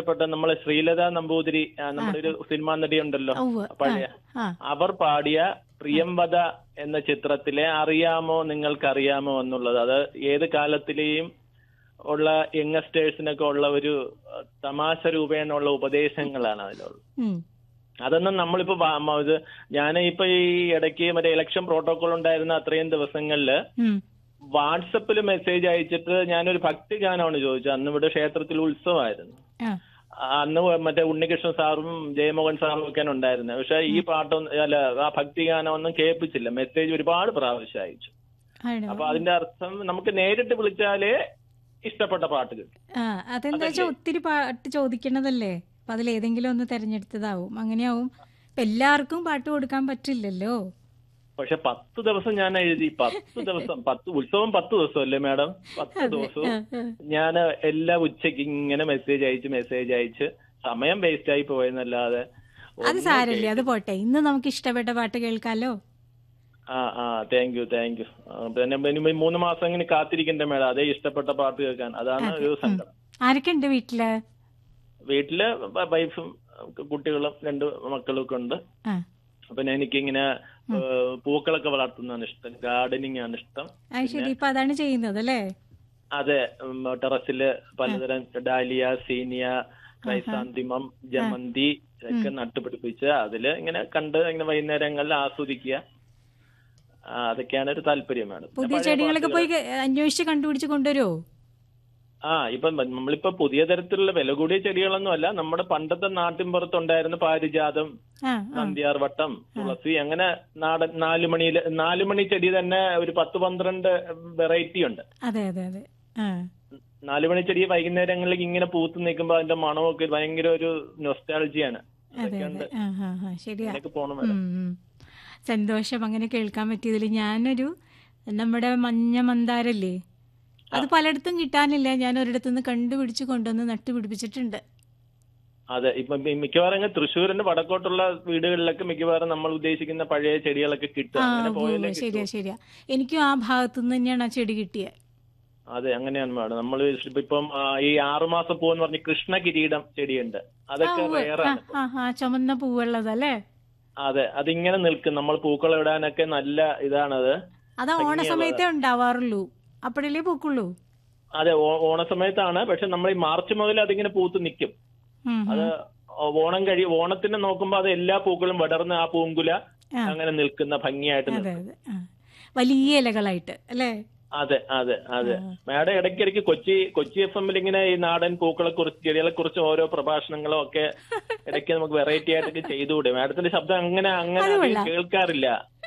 ഇഷ്ടപ്പെട്ട നമ്മളെ ശ്രീലത നമ്പൂതിരി ആ, നമ്മുടെ ഒരു സിനിമാ നടി ഉണ്ടല്ലോ ഉവ്വ്. പഴയ ആ അവർ പാടിയ പ്രിയംവദ എന്ന ചിത്രത്തിലെ അറിയാമോ നിങ്ങൾക്കറിയാമോ എന്നുള്ളത് അത് ഏത് കാലത്തിലെയും ഉള്ള യങ്ങസ്റ്റേഴ്സിനൊക്കെ ഉള്ള ഒരു അഹ്, തമാശ രൂപേണുള്ള ഉപദേശങ്ങളാണ് അതിലുള്ളത് ഉം. അതൊന്നും നമ്മളിപ്പോ വാ- മ- ഇത് ഞാൻ ഇപ്പൊ ഈ ഇടയ്ക്ക് മറ്റേ ഇലക്ഷൻ പ്രോട്ടോകോൾ ഉണ്ടായിരുന്ന അത്രയും ദിവസങ്ങളില് ഉം. വാട്സപ്പിൽ മെസ്സേജ് അയച്ചിട്ട് ഞാനൊരു ഭക്തി ഗാനമാണ് ചോദിച്ചത് അന്ന് ഇവിടെ ക്ഷേത്രത്തിൽ ഉത്സവമായിരുന്നു ആ. അന്ന് മറ്റേ ഉണ്ണികൃഷ്ണൻ സാറും ജയമോഹൻ സാറും ഒക്കെയാണ് ഉണ്ടായിരുന്നത് പക്ഷെ ഈ പാട്ടൊന്നും അല്ല ആ ഭക്തി ഗാനം ഒന്നും കേൾപ്പിച്ചില്ല മെസ്സേജ് ഒരുപാട് പ്രാവശ്യം അയച്ചു ആണോ അപ്പൊ അതിന്റെ അർത്ഥം നമുക്ക് നേരിട്ട് വിളിച്ചാലേ ഇഷ്ടപ്പെട്ട പാട്ട് കിട്ടും ആ അതെന്താ വെച്ചാൽ ഒത്തിരി പാട്ട് ചോദിക്കണതല്ലേ അപ്പൊ അതിൽ ഏതെങ്കിലും ഒന്ന് തെരഞ്ഞെടുത്തതാവും അങ്ങനെയാവും ഇപ്പൊ എല്ലാവർക്കും പാട്ട് കൊടുക്കാൻ പറ്റില്ലല്ലോ പക്ഷെ പത്ത് ദിവസം ഞാൻ എഴുതി പത്ത് ദിവസം പത്ത് ഉത്സവം പത്ത് ദിവസം അല്ലേ മാഡം പത്ത് ദിവസവും ആ, ആ. ഞാൻ എല്ലാ ഉച്ചയ്ക്ക് ഇങ്ങനെ മെസ്സേജ് അയച്ച് മെസ്സേജ് അയച്ച് സമയം വേസ്റ്റ് ആയി പോയെന്നല്ലാതെ അത് ഒന്നും സാരല്ലേ അത് പോട്ടെ ഇന്ന് നമുക്ക് ഇഷ്ടപ്പെട്ട പാട്ട് കേൾക്കാലോ ആ ആ താങ്ക് യു താങ്ക് യു പിന്നെ ഇനി മൂന്ന് മാസം ഇങ്ങനെ കാത്തിരിക്കണ്ടേ മേഡം അതേ ഇഷ്ടപ്പെട്ട പാട്ട് കേൾക്കാൻ അതാണ് ഒരു സങ്കടം ആരൊക്കെ ഉണ്ട് വീട്ടില് വീട്ടില് വൈഫും കുട്ടികളും രണ്ട് മക്കളും ഒക്കെ ഉണ്ട് ആ പിന്നെ എനിക്കിങ്ങനെ ഏഹ്, പൂക്കളൊക്കെ വളർത്തുന്നതാണ് ഇഷ്ടം ഗാർഡനിങ് ആണ് ഇഷ്ടം അത് ശരി ഇപ്പൊ അതാണ് ചെയ്യുന്നത് അല്ലേ അതെ ഉം, ടെറസില് പലതരം ഡാലിയ സീനിയ ക്രൈസാന്തിമം ജമന്തി ഒക്കെ നട്ടുപിടിപ്പിച്ച് അതില് ഇങ്ങനെ കണ്ട് ഇങ്ങനെ വൈകുന്നേരങ്ങളിൽ ആസ്വദിക്കുക ആ, അതൊക്കെയാണ് ഒരു താല്പര്യം വേണം പുതിയ ചെടികളൊക്കെ പോയി കെ- അന്വേഷിച്ച് കണ്ടുപിടിച്ച് കൊണ്ടുവരുമോ ആ ഇപ്പം നമ്മളിപ്പോ പുതിയ തരത്തിലുള്ള വില കൂടിയ ചെടികളൊന്നും അല്ല നമ്മുടെ പണ്ടത്തെ നാട്ടിൻപുറത്തുണ്ടായിരുന്ന പാരിജാതം ആ ആ നന്ദ്യാർവട്ടം തുളസി അങ്ങനെ നാടൻ നാലുമണിയില് നാലുമണി ചെടി തന്നെ ഒരു പത്ത് പന്ത്രണ്ട് വെറൈറ്റി ഉണ്ട് അതെ അതെ അതെ ആ നാലുമണി ചെടി വൈകുന്നേരങ്ങളിൽ ഇങ്ങനെ പൂത്ത് നിൽക്കുമ്പോ അതിന്റെ മണമൊക്കെ ഭയങ്കര ഒരു നൊസ്റ്റാളജിയാണ് അതെ അതെ ആ ആ ആ ശരിയാ അങ്ങനെയൊക്കെ പോണം ഉം, ഉം. സന്തോഷം അങ്ങനെ കേൾക്കാൻ പറ്റിയതിൽ ഞാനൊരു നമ്മുടെ മഞ്ഞ മന്ദാരല്ലേ അത് പലയിടത്തും കിട്ടാനില്ല ഞാൻ ഒരിടത്തുനിന്ന് കണ്ടുപിടിച്ച് കൊണ്ടുവന്ന് നട്ടുപിടിപ്പിച്ചിട്ടുണ്ട് അതെ ഇപ്പൊ മി- മിക്കവാറും അങ്ങ് തൃശ്ശൂരിന്റെ വടക്കോട്ടുള്ള വീടുകളിലൊക്കെ മിക്കവാറും നമ്മൾ ഉദ്ദേശിക്കുന്ന പഴയ ചെടികളൊക്കെ കിട്ടും ആ അങ്ങനെ ഉവ്വ് പോയാലേ ഉവ്വ് ശരിയാ ശരിയാ എനിക്കും ആ ഭാഗത്തു നിന്ന് തന്നെയാണ് ആ ചെടി കിട്ടിയത് അതെ അങ്ങനെയാണ് മാഡം നമ്മൾ ഇപ്പം ആ, ഈ ആറുമാസം പൂവെന്ന് പറഞ്ഞ കൃഷ്ണ കിരീടം ചെടിയുണ്ട് അതൊക്കെ ആ റയറാണ് ആ ആ ചുമന്ന പൂവുള്ളതല്ലേ അതെ അതിങ്ങനെ നിൽക്കും നമ്മൾ പൂക്കളം ഇടാനൊക്കെ നല്ല ഇതാണത് അത് ഓണ സമയത്തേ ഉണ്ടാവാറുള്ളൂ അപ്പോഴല്ലേ പൂക്കുള്ളൂ അതെ ഓ- ഓണസമയത്താണ് പക്ഷെ നമ്മൾ ഈ മാർച്ച് മുതൽ അതിങ്ങനെ പൂത്ത് നിൽക്കും ഉം, അത് ഓണം കഴി ഓണത്തിന് നോക്കുമ്പോ അത് എല്ലാ പൂക്കളും വിടർന്ന് ആ പൂങ്കുല ആ. അങ്ങനെ നിൽക്കുന്ന ഭംഗിയായിട്ട് അതെ നിൽക്കും അതെ ആ. വലിയ ഇലകളായിട്ട് അല്ലേ അതെ അതെ അതെ മാഡം ഇടയ്ക്കിടയ്ക്ക് കൊച്ചി കൊച്ചി എഫ് എമ്മിൽ ഇങ്ങനെ ഈ നാടൻ പൂക്കളെ കുറിച്ച് ചെടികളെ കുറിച്ച് ഓരോ പ്രഭാഷണങ്ങളും ഒക്കെ ഇടയ്ക്ക് നമുക്ക് വെറൈറ്റി ആയിട്ടൊക്കെ ചെയ്തുകൂടെ മാഡത്തിന്റെ ശബ്ദം അങ്ങനെ അങ്ങനെ അത് അധികം കൊള്ളാം. കേൾക്കാറില്ല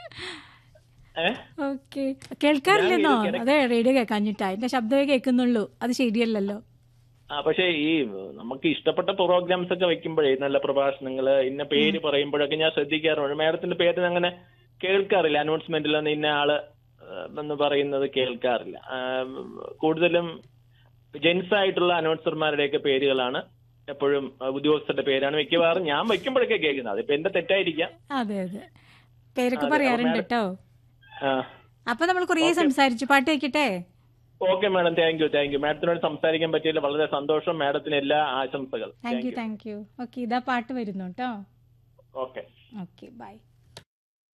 ഏഹ് ഓക്കെ കേൾക്കാറില്ലെന്നോ അതെ റേഡിയോ കേൾക്കാഞ്ഞിട്ടാ എന്റെ ശബ്ദമേ കേൾക്കുന്നുള്ളൂ അത് ശരിയല്ലല്ലോ ആ പക്ഷേ ഈ നമുക്ക് ഇഷ്ടപ്പെട്ട പ്രോഗ്രാംസ് ഒക്കെ വെക്കുമ്പോഴേ നല്ല പ്രഭാഷണങ്ങള് ഇന്ന പേര് പറയുമ്പോഴൊക്കെ ഞാൻ ശ്രദ്ധിക്കാറുണ്ട് മാഡത്തിന്റെ പേര് അങ്ങനെ കേൾക്കാറില്ല അനൗൺസ്മെന്റിലൊന്നും ഇന്ന ആള് ഏഹ്, എന്ന് പറയുന്നത് കേൾക്കാറില്ല ആ, കൂടുതലും ജെൻസ് ആയിട്ടുള്ള അനൗൺസർമാരുടെയൊക്കെ പേരുകളാണ് എപ്പോഴും ആ, ഉദ്യോഗസ്ഥരുടെ പേരാണ് മിക്കവാറും ഞാൻ വെക്കുമ്പോഴൊക്കെ കേൾക്കുന്നത് അതിപ്പോ എന്റെ തെറ്റായിരിക്കാം അതെ അതെ പേരൊക്കെ അതെ, പറയാറുണ്ട് അപ്പൊ കേട്ടോ ആ അപ്പൊ നമ്മൾ കുറേ സംസാരിച്ചു പാട്ട് വെക്കട്ടെ okay madam thank you thank you മാഡത്തിനോട് സംസാരിക്കാൻ പറ്റിയതിൽ വളരെ സന്തോഷം മാഡത്തിന് എല്ലാ ആശംസകൾ thank you thank you okay ഇതാ പാട്ട് വരുന്നു കേട്ടോ ഓക്കെ ഓക്കെ ബൈ